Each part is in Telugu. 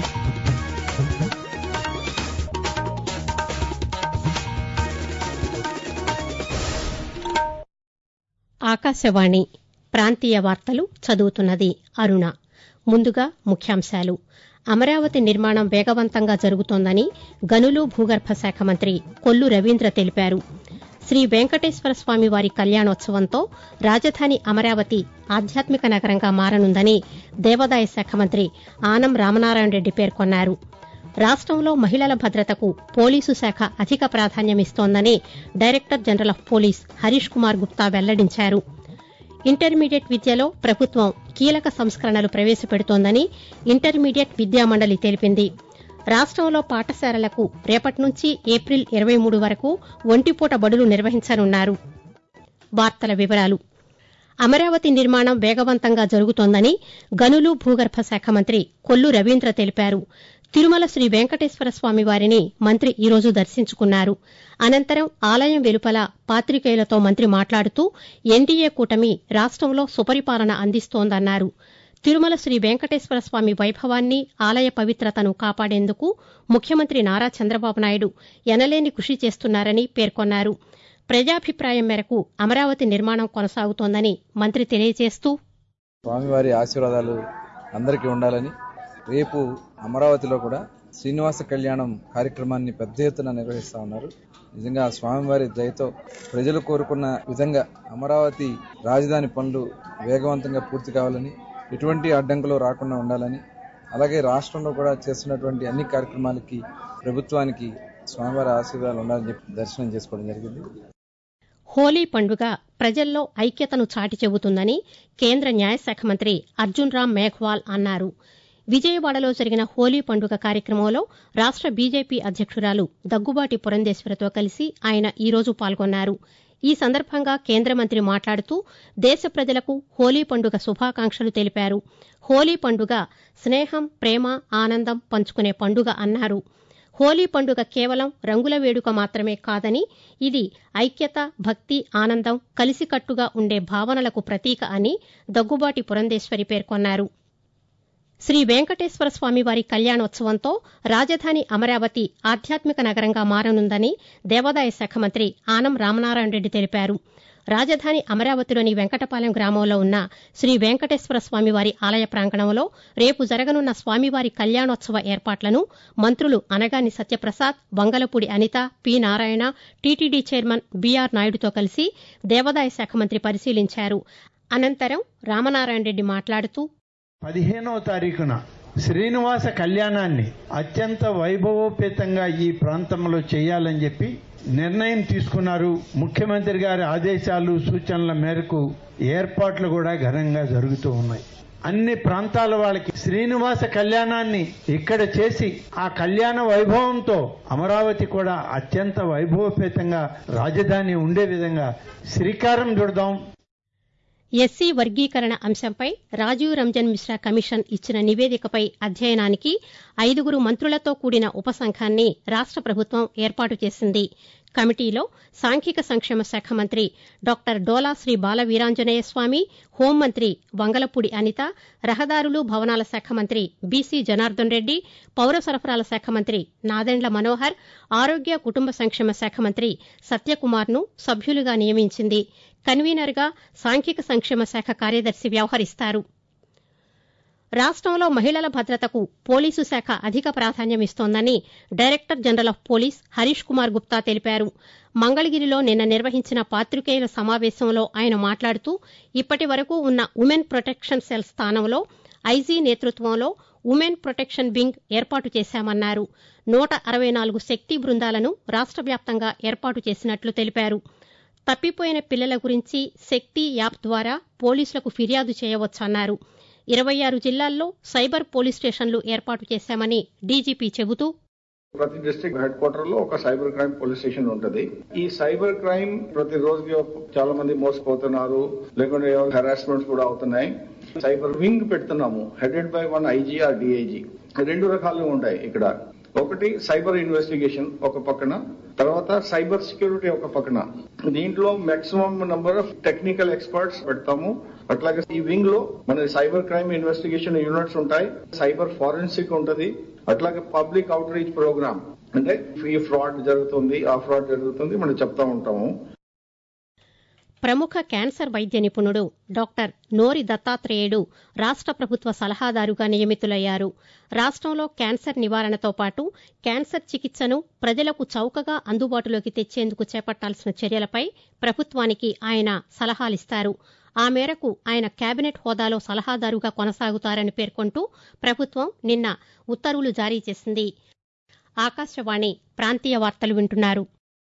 ఆకాశవాణి ప్రాంతీయ వార్తలు చదువుతున్నది అరుణ ముందుగా ముఖ్యాంశాలు అమరావతి నిర్మాణం వేగవంతంగా జరుగుతోందని గనులు భూగర్భ శాఖ మంత్రి కొల్లు రవీంద్ర తెలిపారు శ్రీ వెంకటేశ్వర స్వామి వారి కళ్యాణోత్సవంతో రాజధాని అమరావతి ఆధ్యాత్మిక నగరంగా మారనుందని దేవాదాయ శాఖ మంత్రి ఆనం రామనారాయణ రెడ్డి పేర్కొన్నారు రాష్టంలో మహిళల భద్రతకు పోలీసు శాఖ అధిక ప్రాధాన్యమిస్తోందని director general of police Harish Kumar Gupta వెల్లడించారు ఇంటర్మీడియట్ విద్యలో ప్రభుత్వం కీలక సంస్కరణలు ప్రవేశపెడుతోందని ఇంటర్మీడియట్ విద్యామండలి తెలిపింది రాష్టంలో పాఠశాలలకు రేపటి నుంచి ఏప్రిల్ ఇరవై మూడు వరకు ఒంటిపూట బడులు నిర్వహించనున్నారు వార్తల వివరాలు అమరావతి నిర్మాణం వేగవంతంగా జరుగుతోందని గనులు భూగర్భ శాఖ మంత్రి కొల్లు రవీంద్ర తెలిపారు తిరుమల శ్రీ వెంకటేశ్వర స్వామి వారిని మంత్రి ఈరోజు దర్శించుకున్నారు అనంతరం ఆలయం వెలుపల పాతికేయులతో మంత్రి మాట్లాడుతూ ఎన్డీఏ కూటమి రాష్టంలో సుపరిపాలన అందిస్తోందన్నారు తిరుమల శ్రీ వెంకటేశ్వర స్వామి వైభవాన్ని ఆలయ పవిత్రతను కాపాడేందుకు ముఖ్యమంత్రి నారా చంద్రబాబు నాయుడు ఎనలేని కృషి చేస్తున్నారని పేర్కొన్నారు ప్రజాభిప్రాయం మేరకు అమరావతి నిర్మాణం కొనసాగుతోందని మంత్రి తెలియజేస్తూ స్వామివారి ఆశీర్వాదాలు అందరికీ ఉండాలని రేపు అమరావతిలో కూడా శ్రీనివాస కళ్యాణం కార్యక్రమాన్ని పెద్ద ఎత్తున నిర్వహిస్తా ఉన్నారు నిజంగా స్వామివారి దయతో ప్రజలు కోరుకున్న విధంగా అమరావతి రాజధాని పనులు వేగవంతంగా పూర్తి కావాలని ఎటువంటి అడ్డంకులు రాకుండా ఉండాలని అలాగే రాష్ట్రంలో కూడా చేస్తున్నటువంటి అన్ని కార్యక్రమాలకి ప్రభుత్వానికి స్వామివారి ఆశీర్వాదాలు ఉండాలని చెప్పి దర్శనం చేసుకోవడం జరిగింది హోలీ పండుగ ప్రజల్లో ఐక్యతను చాటి చెబుతుందని కేంద్ర న్యాయశాఖ మంత్రి అర్జున్ రామ్ మేఘ్వాల్ అన్నారు విజయవాడలో జరిగిన హోలీ పండుగ కార్యక్రమంలో రాష్ట బీజేపీ అధ్యక్షురాలు దగ్గుబాటి పురంధేశ్వరితో కలిసి ఆయన ఈరోజు పాల్గొన్నారు ఈ సందర్భంగా కేంద్ర మంత్రి మాట్లాడుతూ దేశ ప్రజలకు హోలీ పండుగ శుభాకాంక్షలు తెలిపారు హోలీ పండుగ స్నేహం ప్రేమ ఆనందం పంచుకునే పండుగ అన్నారు హోలీ పండుగ కేవలం రంగుల వేడుక మాత్రమే కాదని ఇది ఐక్యత భక్తి ఆనందం కలిసికట్టుగా ఉండే భావనలకు ప్రతీక అని దగ్గుబాటి పురంధేశ్వరి పేర్కొన్నారు శ్రీ వెంకటేశ్వర స్వామి వారి కళ్యాణోత్సవంతో రాజధాని అమరావతి ఆధ్యాత్మిక నగరంగా మారనుందని దేవాదాయ శాఖ మంత్రి ఆనం రామనారాయణ రెడ్డి తెలిపారు రాజధాని అమరావతిలోని వెంకటపాలెం గ్రామంలో ఉన్న శ్రీ వెంకటేశ్వర స్వామివారి ఆలయ ప్రాంగణంలో రేపు జరగనున్న స్వామివారి కళ్యాణోత్సవ ఏర్పాట్లను మంత్రులు Anagani Satyaprasad Vangalapudi Anitha P Narayana TTD chairman BR నాయుడుతో కలిసి దేవాదాయ శాఖ మంత్రి పరిశీలించారు అనంతరం రామనారాయణ రెడ్డి మాట్లాడుతూ పదిహేనవ తారీఖున శ్రీనివాస కళ్యాణాన్ని అత్యంత వైభవోపేతంగా ఈ ప్రాంతంలో చేయాలని చెప్పి నిర్ణయం తీసుకున్నారు ముఖ్యమంత్రి గారి ఆదేశాలు సూచనల మేరకు ఏర్పాట్లు కూడా ఘనంగా జరుగుతూ ఉన్నాయి అన్ని ప్రాంతాల వాళ్ళకి శ్రీనివాస కళ్యాణాన్ని ఇక్కడ చేసి ఆ కళ్యాణ వైభవంతో అమరావతి కూడా అత్యంత వైభవపేతంగా రాజధాని ఉండే విధంగా శ్రీకారం చుడదాం ఎస్సీ వర్గీకరణ అంశంపై రాజీవ్ రంజన్ మిశ్రా కమిషన్ ఇచ్చిన నివేదికపై అధ్యయనానికి ఐదుగురు మంత్రులతో కూడిన ఉపసంఘాన్ని రాష్ట ప్రభుత్వం ఏర్పాటు చేసింది కమిటీలో సాంఘిక సంక్షేమ శాఖ మంత్రి డాక్టర్ డోలా శ్రీ బాల వీరాంజనేయ స్వామి హోంమంత్రి వంగలపూడి అనిత రహదారులు భవనాల శాఖ మంత్రి బీసీ జనార్దన్ రెడ్డి పౌర సరఫరాల శాఖ మంత్రి నాదెండ్ల మనోహర్ ఆరోగ్య కుటుంబ సంక్షేమ శాఖ మంత్రి సత్యకుమార్ను సభ్యులుగా నియమించింది కన్వీనర్గా సాంఘిక సంక్షేమ శాఖ కార్యదర్శి వ్యవహరిస్తారు రాష్టంలో మహిళల భద్రతకు పోలీసు శాఖ అధిక ప్రాధాన్యమిస్తోందని director general of police Harish Kumar Gupta తెలిపారు మంగళగిరిలో నిన్న నిర్వహించిన పాతికేయుల సమావేశంలో ఆయన మాట్లాడుతూ ఇప్పటి వరకు ఉన్న ఉమెన్ ప్రొటెక్షన్ సెల్ స్థానంలో ఐజీ నేతృత్వంలో ఉమెన్ ప్రొటెక్షన్ వింగ్ ఏర్పాటు చేశామన్నారు నూట అరవై నాలుగు శక్తి బృందాలను రాష్ట వ్యాప్తంగా ఏర్పాటు చేసినట్లు తెలిపారు తప్పిపోయిన పిల్లల గురించి శక్తి యాప్ ద్వారా పోలీసులకు ఫిర్యాదు చేయవచ్చన్నారు ఇరవై ఆరు జిల్లాల్లో సైబర్ పోలీస్ స్టేషన్లు ఏర్పాటు చేశామని డీజీపీ చెబుతూ ప్రతి డిస్ట్రిక్ట్ హెడ్ క్వార్టర్ లో ఒక సైబర్ క్రైమ్ పోలీస్ స్టేషన్ ఉంటుంది ఈ సైబర్ క్రైమ్ ప్రతి రోజుకి చాలా మంది మోసపోతున్నారు లేకుంటే హెరాస్మెంట్స్ కూడా అవుతున్నాయి సైబర్ వింగ్ పెడుతున్నాము headed by one IG or DIG రెండు రకాలు ఉంటాయి ఇక్కడ ఒకటి సైబర్ ఇన్వెస్టిగేషన్ ఒక పక్కన తర్వాత సైబర్ సెక్యూరిటీ ఒక పక్కన దీంట్లో maximum number of technical experts పెడతాము అట్లాగే ఈ వింగ్ లో మన సైబర్ క్రైమ్ ఇన్వెస్టిగేషన్ యూనిట్స్ ఉంటాయి సైబర్ ఫారెన్సిక్ ఉంటది అట్లాగే పబ్లిక్ అవుట్ రీచ్ ప్రోగ్రామ్ అంటే ఈ ఫ్రాడ్ జరుగుతుంది ఆ ఫ్రాడ్ జరుగుతుంది మనం చెప్తా ఉంటాము ప్రముఖ క్యాన్సర్ వైద్య నిపుణుడు డాక్టర్ నోరి దత్తాత్రేయుడు రాష్ట ప్రభుత్వ సలహాదారుగా నియమితులయ్యారు రాష్టంలో క్యాన్సర్ నివారణతో పాటు క్యాన్సర్ చికిత్సను ప్రజలకు చౌకగా అందుబాటులోకి తెచ్చేందుకు చేపట్టాల్సిన చర్యలపై ప్రభుత్వానికి ఆయన సలహాలిస్తారు ఆ మేరకు ఆయన కేబినెట్ హోదాలో సలహాదారుగా కొనసాగుతారని పేర్కొంటూ ప్రభుత్వం నిన్న ఉత్తర్వులు జారీ చేసింది ఆకాశవాణి ప్రాంతీయ వార్తలు వింటున్నారు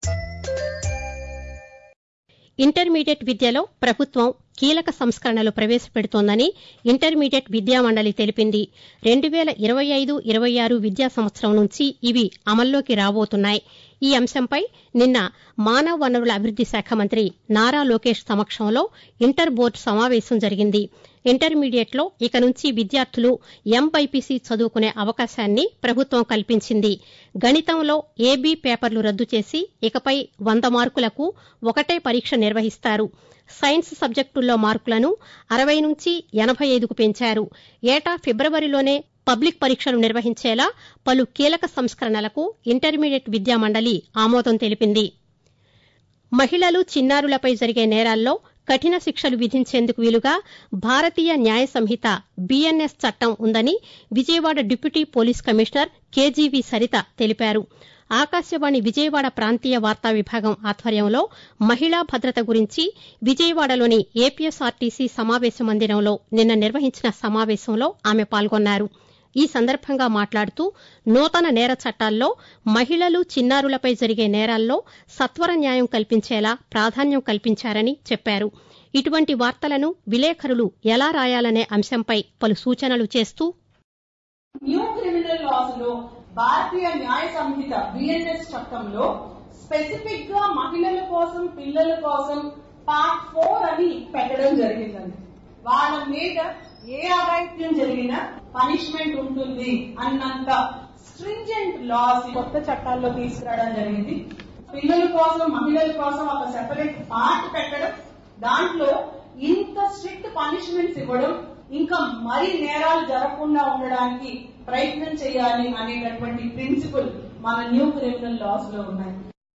ఇంటర్మీడియట్ విద్యలో ప్రభుత్వం కీలక సంస్కరణలు ప్రవేశపెడుతోందని ఇంటర్మీడియట్ విద్యామండలి తెలిపింది రెండు వేల ఇరవై ఐదు ఇరవై ఆరు విద్యా సంవత్సరం నుంచి ఇవి అమల్లోకి రాబోతున్నాయి ఈ అంశంపై నిన్న మానవ వనరుల అభివృద్ది శాఖ మంత్రి నారా లోకేష్ సమక్షంలో ఇంటర్ బోర్డు సమావేశం జరిగింది ఇంటర్మీడియట్లో ఇక నుంచి విద్యార్థులు ఎంబైపీసీ చదువుకునే అవకాశాన్ని ప్రభుత్వం కల్పించింది గణితంలో ఏబీ పేపర్లు రద్దు చేసి ఇకపై వంద మార్కులకు ఒకటే పరీక్ష నిర్వహిస్తారు సైన్స్ సబ్జెక్టుల్లో మార్కులను అరవై నుంచి ఎనభై ఐదుకు పెంచారు ఏటా ఫిబ్రవరిలోనే పబ్లిక్ పరీక్షలు నిర్వహించేలా పలు కీలక సంస్కరణలకు ఇంటర్మీడియట్ విద్యా మండలి ఆమోదం తెలిపింది మహిళలు చిన్నారులపై జరిగే నేరాల్లో కఠిన శిక్షలు విధించేందుకు వీలుగా భారతీయ న్యాయ సంహిత బీఎన్ఎస్ చట్టం ఉందని Vijayawada deputy police commissioner KGV Saritha తెలిపారు ఆకాశవాణి విజయవాడ ప్రాంతీయ వార్తా విభాగం ఆధ్వర్యంలో మహిళా భద్రత గురించి విజయవాడలోని ఏపీఎస్ఆర్టీసీ సమావేశ మందిరంలో నిన్న నిర్వహించిన సమావేశంలో ఆమె పాల్గొన్నారు ఈ సందర్భంగా మాట్లాడుతూ నూతన నేర చట్టాల్లో మహిళలు చిన్నారులపై జరిగే నేరాల్లో సత్వర న్యాయం కల్పించేలా ప్రాధాన్యం కల్పించారని చెప్పారు ఇటువంటి వార్తలను విలేకరులు ఎలా రాయాలనే అంశంపై పలు సూచనలు చేస్తూ న్యూ క్రిమినల్ లాస్ లో భారతీయ న్యాయ సంహిత బిఎన్ఎస్ చట్టంలో స్పెసిఫిక్ గా మహిళల కోసం పిల్లల కోసం పార్ట్ ఫోర్ అని పెట్టడం జరిగిందండి వాళ్ళ మీద ఏ అఘాయిత్యం జరిగినా పనిష్మెంట్ ఉంటుంది అన్నంత స్ట్రింజెంట్ లాస్ కొత్త చట్టాల్లో తీసుకురావడం జరిగింది పిల్లల కోసం మహిళల కోసం ఒక సెపరేట్ పార్ట్ పెట్టడం దాంట్లో ఇంత స్ట్రిక్ట్ పనిష్మెంట్స్ ఇవ్వడం ఇంకా మరి నేరాలు జరగకుండా ఉండడానికి ప్రయత్నం చేయాలి అనేటటువంటి ప్రిన్సిపల్ మన న్యూ క్రిమినల్ లాస్ లో ఉన్నాయి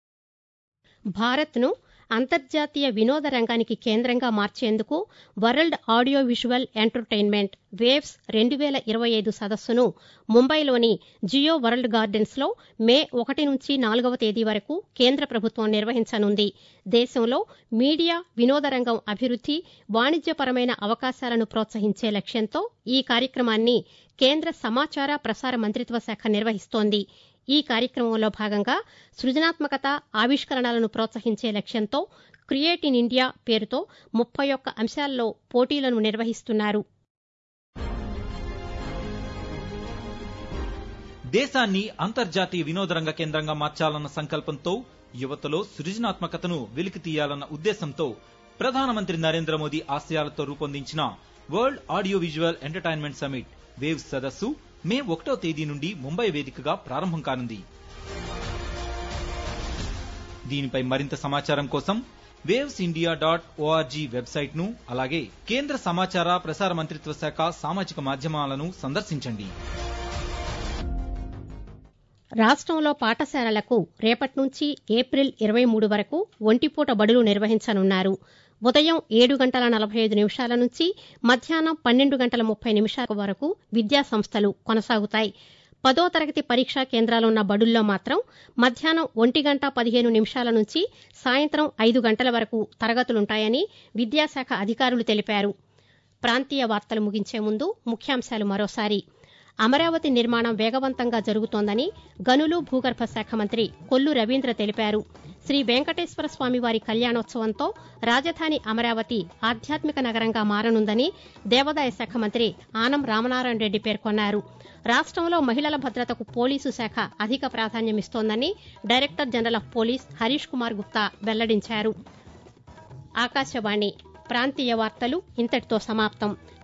భారత్ను అంతర్జాతీయ వినోద రంగానికి కేంద్రంగా మార్చేందుకు world audio visual entertainment waves రెండు వేల ఇరవై ఐదు సదస్సును ముంబైలోని జియో వరల్డ్ గార్డెన్స్లో మే ఒకటి నుంచి నాలుగవ తేదీ వరకు కేంద్ర ప్రభుత్వం నిర్వహించనుంది దేశంలో మీడియా వినోద రంగం అభివృద్ది వాణిజ్యపరమైన అవకాశాలను ప్రోత్సహించే లక్ష్యంతో ఈ కార్యక్రమాన్ని కేంద్ర సమాచార ప్రసార మంత్రిత్వ శాఖ నిర్వహిస్తోంది ఈ కార్యక్రమంలో భాగంగా సృజనాత్మకత ఆవిష్కరణలను ప్రోత్సహించే లక్ష్యంతో క్రియేట్ ఇన్ ఇండియా పేరుతో ముప్పై ఒక్క అంశాల్లో పోటీలను నిర్వహిస్తున్నారు దేశాన్ని అంతర్జాతీయ వినోదరంగ కేంద్రంగా మార్చాలన్న సంకల్పంతో యువతలో సృజనాత్మకతను వెలికి తీయాలన్న ఉద్దేశంతో ప్రధానమంత్రి నరేంద్ర మోదీ ఆశయాలతో రూపొందించిన world audio visual entertainment summit waves సదస్సు మే ఒకటో తేదీ నుండి ముంబై వేదికగా ప్రారంభం కానుంది దీనిపై మరింత సమాచారం కోసం waves India dot O R G website ను అలాగే కేంద్ర సమాచార ప్రసార మంత్రిత్వ శాఖ సామాజిక మాధ్యమాలను సందర్శించండి రాష్ట్రంలో పాఠశాలలకు రేపటి నుంచి ఏప్రిల్ ఇరవై మూడు వరకు ఒంటిపూట బడులు నిర్వహించనున్నారు ఉదయం ఏడు గంటల నలభై ఐదు నిమిషాల నుంచి మధ్యాహ్నం పన్నెండు గంటల ముప్పై నిమిషాల వరకు విద్యా సంస్థలు కొనసాగుతాయి పదో తరగతి పరీక్షా కేంద్రాలున్న బడుల్లో మాత్రం మధ్యాహ్నం ఒంటి గంట పదిహేను నిమిషాల నుంచి సాయంత్రం ఐదు గంటల వరకు తరగతులుంటాయని విద్యాశాఖ అధికారులు తెలిపారు ప్రాంతీయ వార్తలు ముగించే ముందు ముఖ్యాంశాలు మరోసారి అమరావతి నిర్మాణం వేగవంతంగా జరుగుతోందని గనులు భూగర్భ శాఖ మంత్రి కొల్లు రవీంద్ర తెలిపారు శ్రీ వెంకటేశ్వర స్వామివారి కళ్యాణోత్సవంతో రాజధాని అమరావతి ఆధ్యాత్మిక నగరంగా మారనుందని దేవాదాయ శాఖ మంత్రి ఆనం రామనారాయణ రెడ్డి పేర్కొన్నారు రాష్ట్రంలో మహిళల భద్రతకు పోలీసు శాఖ అధిక ప్రాధాన్యమిస్తోందని director general of police Harish Kumar Gupta వెల్లడించారు ఆకాశవాణి ప్రాంతీయ వార్తలు ఇంతటితో సమాప్తం